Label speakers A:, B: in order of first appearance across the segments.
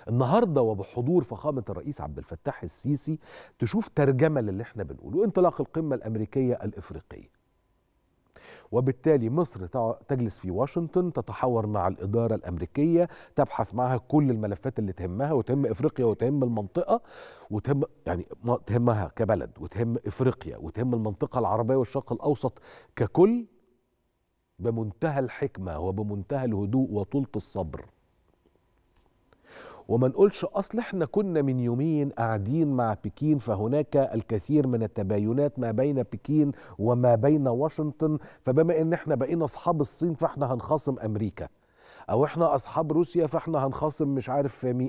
A: النهارده وبحضور فخامه الرئيس عبد الفتاح السيسي تشوف ترجمه للي احنا بنقوله انطلاق القمه الامريكيه الافريقيه وبالتالي مصر تجلس في واشنطن تتحاور مع الإدارة الأمريكية تبحث معها كل الملفات اللي تهمها وتهم إفريقيا وتهم المنطقة وتهم يعني تهمها كبلد وتهم إفريقيا وتهم المنطقة العربية والشرق الأوسط ككل بمنتهى الحكمة وبمنتهى الهدوء وطولة الصبر وما نقولش اصل احنا كنا من يومين قاعدين مع بكين فهناك الكثير من التباينات ما بين بكين وما بين واشنطن فبما ان احنا بقينا اصحاب الصين فاحنا هنخاصم امريكا او احنا اصحاب روسيا فاحنا هنخاصم مش عارف مين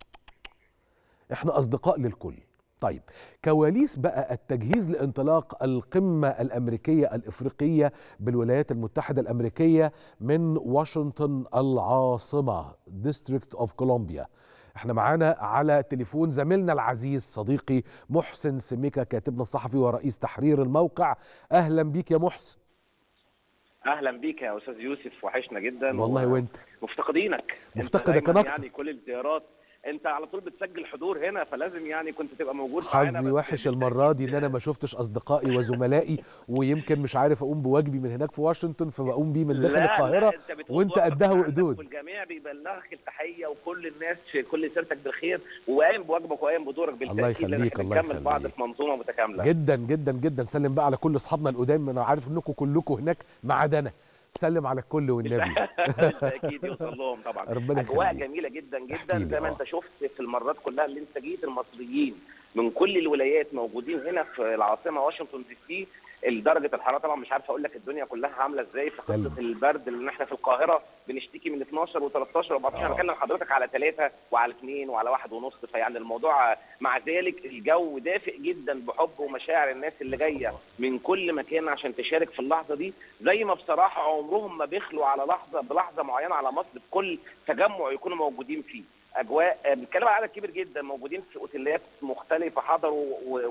A: احنا اصدقاء للكل طيب كواليس بقى التجهيز لانطلاق القمة الأمريكية الإفريقية بالولايات المتحدة الأمريكية من واشنطن العاصمة ديستريكت اوف كولومبيا احنا معانا على تليفون زميلنا العزيز صديقي محسن سميكة كاتبنا الصحفي ورئيس تحرير الموقع أهلا بيك يا محسن
B: اهلا بيك يا استاذ يوسف وحشنا جدا
A: والله وانت
B: مفتقدينك
A: مفتقدك انا
B: يعني كل الزيارات انت على طول بتسجل حضور هنا فلازم يعني كنت تبقى موجود
A: حظي وحش المره دي ان انا ما شفتش اصدقائي وزملائي ويمكن مش عارف اقوم بواجبي من هناك في واشنطن فبقوم بيه من داخل
B: لا
A: القاهره
B: لا انت
A: وانت قدها وقدود
B: والجميع بيبلغك التحيه وكل الناس في كل سيرتك بالخير وقايم بواجبك وقايم بدورك بالتاكيد
A: الله يخليك الله
B: يخليك بعض في منظومه متكامله
A: جدا جدا جدا سلم بقى على كل اصحابنا القدام انا عارف انكم كلكم هناك ما عدا انا سلم على الكل والنبي
B: اكيد يوصل لهم طبعا
A: ربنا
B: اجواء جميله جدا جدا زي ما انت شفت في المرات كلها اللي انت جيت المصريين من كل الولايات موجودين هنا في العاصمه واشنطن دي سي درجه الحراره طبعا مش عارف اقول لك الدنيا كلها عامله ازاي في قصه البرد اللي احنا في القاهره بنشتكي من 12 و13 و14 انا بكلم حضرتك على 3 وعلى 2 وعلى واحد ونص فيعني الموضوع مع ذلك الجو دافئ جدا بحب ومشاعر الناس اللي جايه من كل مكان عشان تشارك في اللحظه دي زي ما بصراحه عمرهم ما بيخلوا على لحظه بلحظه معينه على مصر بكل تجمع يكونوا موجودين فيه اجواء بنتكلم على عدد كبير جدا موجودين في اوتيلات مختلفه حضروا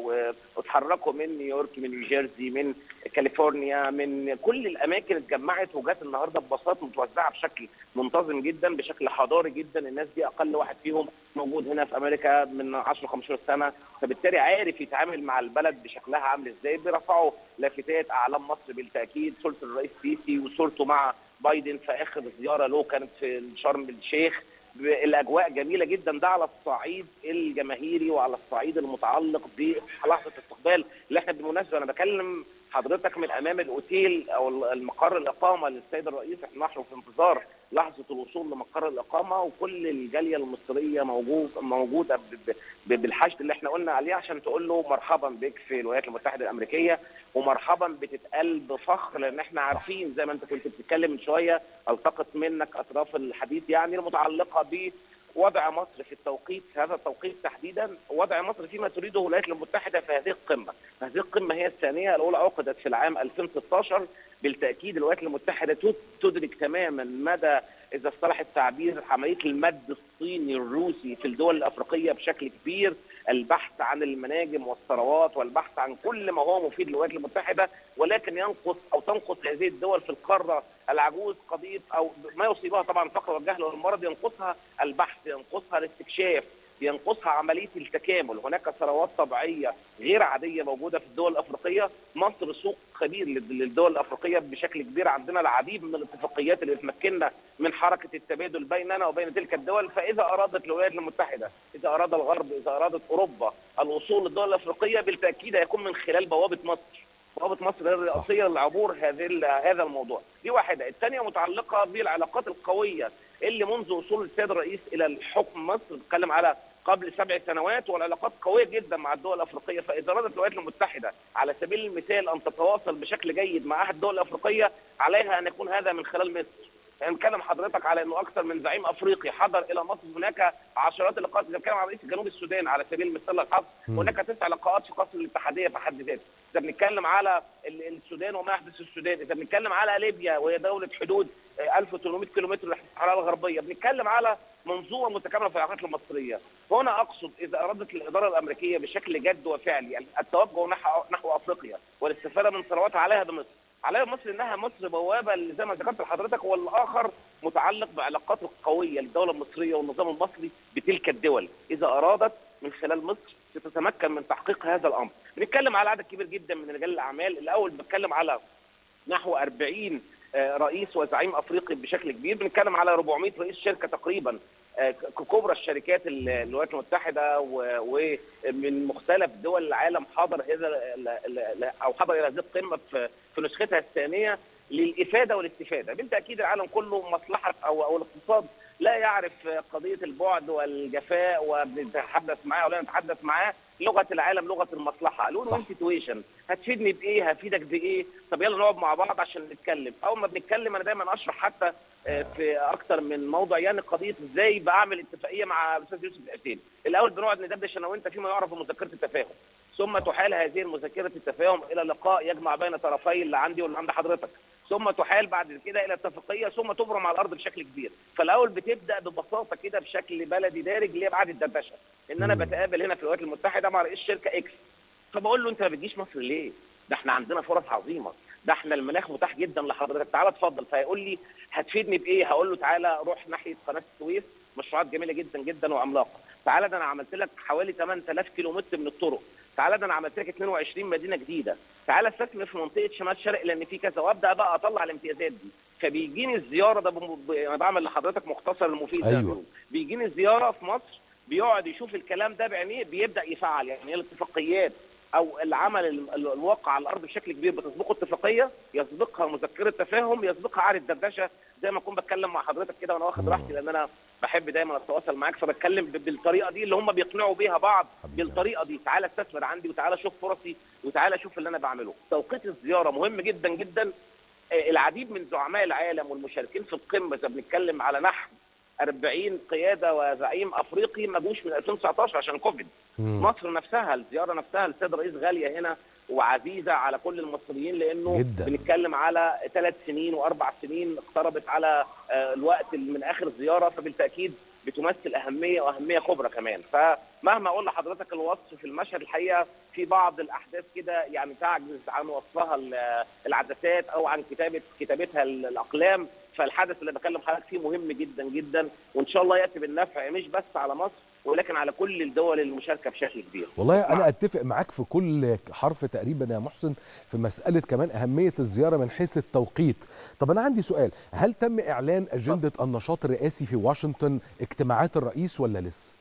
B: واتحركوا من نيويورك من نيوجيرسي من كاليفورنيا من كل الاماكن اتجمعت وجات النهارده ببساطه متوزعه بشكل منتظم جدا بشكل حضاري جدا الناس دي اقل واحد فيهم موجود هنا في امريكا من 10 15 سنه فبالتالي عارف يتعامل مع البلد بشكلها عامل ازاي بيرفعوا لافتات اعلام مصر بالتاكيد صوره الرئيس سيسي وصورته مع بايدن في اخر زياره له كانت في شرم الشيخ الاجواء جميله جدا ده على الصعيد الجماهيري وعلى الصعيد المتعلق بلحظه استقبال اللي احنا بالمناسبه انا بكلم حضرتك من امام الاوتيل او المقر الاقامه للسيد الرئيس احنا نحن في انتظار لحظه الوصول لمقر الاقامه وكل الجاليه المصريه موجود موجوده بالحشد اللي احنا قلنا عليه عشان تقول له مرحبا بك في الولايات المتحده الامريكيه ومرحبا بتتقال بفخر لان احنا عارفين زي ما انت كنت بتتكلم من شويه التقط منك اطراف الحديث يعني المتعلقه ب وضع مصر في التوقيت هذا التوقيت تحديدا وضع مصر فيما تريده الولايات المتحده في هذه القمه، هذه القمه هي الثانيه الاولى عقدت في العام 2016 بالتاكيد الولايات المتحده تدرك تماما مدى اذا اصطلح التعبير عمليه المد الصيني الروسي في الدول الافريقيه بشكل كبير، البحث عن المناجم والثروات والبحث عن كل ما هو مفيد للولايات المتحده ولكن ينقص او تنقص هذه الدول في القاره العجوز قضيه او ما يصيبها طبعا الفقر والجهل والمرض ينقصها البحث ينقصها الاستكشاف ينقصها عمليه التكامل، هناك ثروات طبيعيه غير عاديه موجوده في الدول الافريقيه، مصر سوق كبير للدول الافريقيه بشكل كبير، عندنا العديد من الاتفاقيات اللي بتمكننا من حركه التبادل بيننا وبين تلك الدول، فاذا ارادت الولايات المتحده، اذا اراد الغرب، اذا ارادت اوروبا الوصول للدول الافريقيه بالتاكيد هيكون من خلال بوابه مصر. بوابه مصر الرئاسيه للعبور هذه هذا الموضوع، دي واحده، الثانيه متعلقه بالعلاقات القويه اللي منذ وصول السيد الرئيس الى الحكم مصر بتكلم على قبل سبع سنوات والعلاقات قويه جدا مع الدول الافريقيه فاذا ارادت الولايات المتحده على سبيل المثال ان تتواصل بشكل جيد مع احد الدول الافريقيه عليها ان يكون هذا من خلال مصر يعني نتكلم حضرتك على انه اكثر من زعيم افريقي حضر الى مصر هناك عشرات اللقاءات اذا بنتكلم على رئيس جنوب السودان على سبيل المثال الحظ هناك تسع لقاءات في قصر الاتحاديه في حد ذاته اذا بنتكلم على السودان وما يحدث في السودان اذا بنتكلم على ليبيا وهي دوله حدود 1800 كيلومتر ناحيه الصحراء الغربيه بنتكلم على منظومه متكامله في العلاقات المصريه هنا اقصد اذا ارادت الاداره الامريكيه بشكل جد وفعلي التوجه نحو نحو افريقيا والاستفاده من ثرواتها عليها بمصر على مصر انها مصر بوابه اللي زي ما ذكرت لحضرتك والاخر متعلق بعلاقات القويه للدوله المصريه والنظام المصري بتلك الدول اذا ارادت من خلال مصر ستتمكن من تحقيق هذا الامر. بنتكلم على عدد كبير جدا من رجال الاعمال، الاول بتكلم على نحو 40 رئيس وزعيم افريقي بشكل كبير، بنتكلم على 400 رئيس شركه تقريبا كبرى الشركات الولايات المتحده ومن مختلف دول العالم حضر هذا او حضر الى هذه القمه في في نسختها الثانيه للافاده والاستفاده، بالتاكيد العالم كله مصلحه او او الاقتصاد لا يعرف قضيه البعد والجفاء وبنتحدث معاه ولا نتحدث معاه لغه العالم لغه المصلحه لون وين سيتويشن هتفيدني بايه هفيدك بايه طب يلا نقعد مع بعض عشان نتكلم اول ما بنتكلم انا دايما اشرح حتى في اكثر من موضوع يعني قضيه ازاي بعمل اتفاقيه مع الاستاذ يوسف الحسين الاول بنقعد ندردش انا وانت فيما يعرف بمذكره التفاهم ثم تحال هذه المذكره التفاهم الى لقاء يجمع بين طرفي اللي عندي واللي عند حضرتك ثم تحال بعد كده الى اتفاقيه ثم تبرم على الارض بشكل كبير فالاول بتبدا ببساطه كده بشكل بلدي دارج اللي هي بعد الدردشه ان انا بتقابل هنا في الولايات المتحده مع رئيس شركه اكس فبقول له انت ما بتجيش مصر ليه ده احنا عندنا فرص عظيمه ده احنا المناخ متاح جدا لحضرتك تعالى اتفضل فيقول لي هتفيدني بايه هقول له تعالى روح ناحيه قناه السويس مشروعات جميله جدا جدا وعملاقه تعالى ده انا عملت لك حوالي 8000 كيلو متر من الطرق تعالى ده انا عملت لك 22 مدينه جديده تعالى استثمر في منطقه شمال شرق لان في كذا وابدا بقى اطلع الامتيازات دي فبيجيني الزياره ده بم... انا بعمل لحضرتك مختصر المفيد
A: أيوة.
B: بيجيني الزياره في مصر بيقعد يشوف الكلام ده بعينيه بيبدا يفعل يعني الاتفاقيات او العمل الواقع على الارض بشكل كبير بتسبقه اتفاقيه يسبقها مذكره تفاهم يسبقها عقد دردشه زي ما اكون بتكلم مع حضرتك كده وانا واخد راحتي لان انا بحب دايما اتواصل معاك فبتكلم بالطريقه دي اللي هم بيقنعوا بيها بعض بالطريقه دي تعالى استثمر عندي وتعالى شوف فرصي وتعالى شوف اللي انا بعمله توقيت الزياره مهم جدا جدا العديد من زعماء العالم والمشاركين في القمه اذا بنتكلم على نحو 40 قياده وزعيم افريقي ما جوش من 2019 عشان كوفيد
A: مم.
B: مصر نفسها الزياره نفسها للسيد الرئيس غاليه هنا وعزيزه على كل المصريين لانه
A: جداً.
B: بنتكلم على ثلاث سنين واربع سنين اقتربت على آه، الوقت من اخر الزياره فبالتاكيد بتمثل اهميه واهميه كبرى كمان فمهما اقول لحضرتك الوصف في المشهد الحقيقه في بعض الاحداث كده يعني تعجز عن وصفها ال- العدسات او عن كتابه كتابتها ال- الاقلام فالحدث اللي بكلم حضرتك فيه مهم جدا جدا وان شاء الله ياتي بالنفع مش بس على مصر ولكن على كل الدول المشاركه بشكل كبير
A: والله انا
B: نعم.
A: اتفق معاك في كل حرف تقريبا يا محسن في مساله كمان اهميه الزياره من حيث التوقيت طب انا عندي سؤال هل تم اعلان اجنده النشاط الرئاسي في واشنطن اجتماعات الرئيس ولا لسه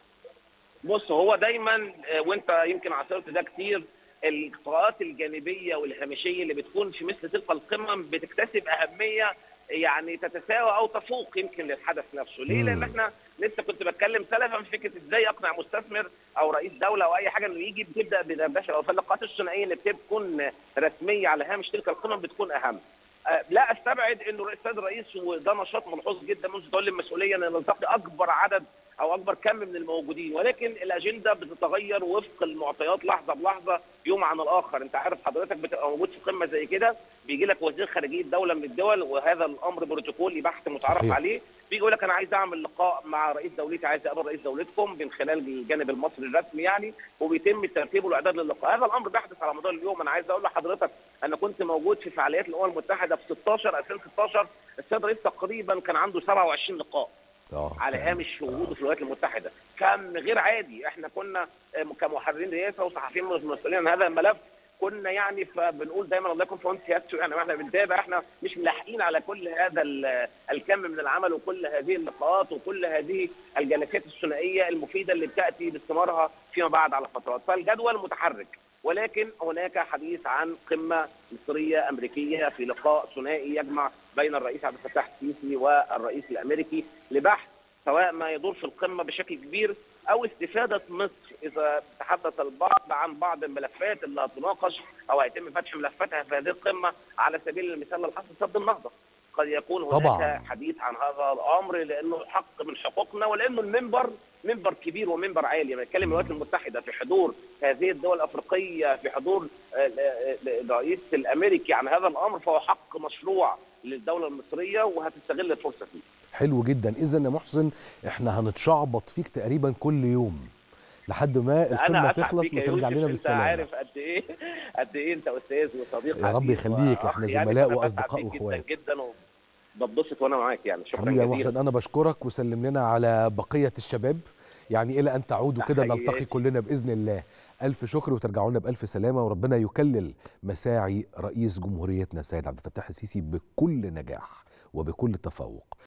B: بص هو دايما آه، وانت يمكن عاصرت ده كتير اللقاءات الجانبيه والهامشيه اللي بتكون في مثل تلك القمم بتكتسب اهميه يعني تتساوى او تفوق يمكن للحدث نفسه، ليه؟
A: مم.
B: لان احنا لسه كنت بتكلم سلفا في فكره ازاي اقنع مستثمر او رئيس دوله او اي حاجه انه يجي بتبدا بدردشه او فاللقاءات الثنائيه اللي بتكون رسميه على هامش تلك القمم بتكون اهم. آه، لا استبعد انه السيد الرئيس وده نشاط ملحوظ جدا منذ تولي المسؤوليه ان نلتقي اكبر عدد او اكبر كم من الموجودين ولكن الاجنده بتتغير وفق المعطيات لحظه بلحظه يوم عن الاخر انت عارف حضرتك بتبقى موجود في قمه زي كده بيجي لك وزير خارجيه دوله من الدول وهذا الامر بروتوكولي بحث متعارف
A: صحيح.
B: عليه بيجي يقول لك انا عايز اعمل لقاء مع رئيس دولتي عايز اقابل رئيس دولتكم من خلال الجانب المصري الرسمي يعني وبيتم الترتيب والاعداد للقاء هذا الامر بيحدث على مدار اليوم انا عايز اقول لحضرتك انا كنت موجود في فعاليات الامم المتحده في 16 2016 السيد الرئيس تقريبا كان عنده 27 لقاء
A: اه
B: على
A: تمام.
B: هامش وجوده في الولايات المتحده كان غير عادي احنا كنا آه، كمحررين رئاسه وصحفيين مسؤولين عن هذا الملف كنا يعني فبنقول دايما الله يكون في عون سيادته يعني واحنا بنتابع احنا مش ملاحقين على كل هذا ال- الكم من العمل وكل هذه اللقاءات وكل هذه الجلسات الثنائيه المفيده اللي بتاتي باستمارها فيما بعد على فترات فالجدول متحرك ولكن هناك حديث عن قمه مصريه امريكيه في لقاء ثنائي يجمع بين الرئيس عبد الفتاح السيسي والرئيس الامريكي لبحث سواء ما يدور في القمه بشكل كبير او استفاده مصر اذا تحدث البعض عن بعض الملفات اللي هتناقش او هيتم فتح ملفاتها في هذه القمه على سبيل المثال للحصر سد النهضه قد يكون هناك
A: طبعاً.
B: حديث عن هذا الامر لانه حق من حقوقنا ولانه المنبر منبر كبير ومنبر عالي لما نتكلم الولايات المتحده في حضور هذه الدول الافريقيه في حضور آه، آه، آه، الرئيس الامريكي عن هذا الامر فهو حق مشروع للدوله المصريه وهتستغل الفرصه فيه
A: حلو جدا اذا يا محسن احنا هنتشعبط فيك تقريبا كل يوم لحد ما القمه تخلص وترجع لنا بالسلامه
B: انت عارف قد ايه قد ايه انت استاذ وصديق
A: يا رب يخليك احنا زملاء واصدقاء واخوات
B: جدا جدا ببسط وانا معاك يعني شكرا
A: حبيبي يا محسن انا بشكرك وسلم لنا على بقيه الشباب يعني الى ان تعودوا كده نلتقي كلنا باذن الله الف شكر وترجعوا لنا بالف سلامه وربنا يكلل مساعي رئيس جمهوريتنا السيد عبد الفتاح السيسي بكل نجاح وبكل تفوق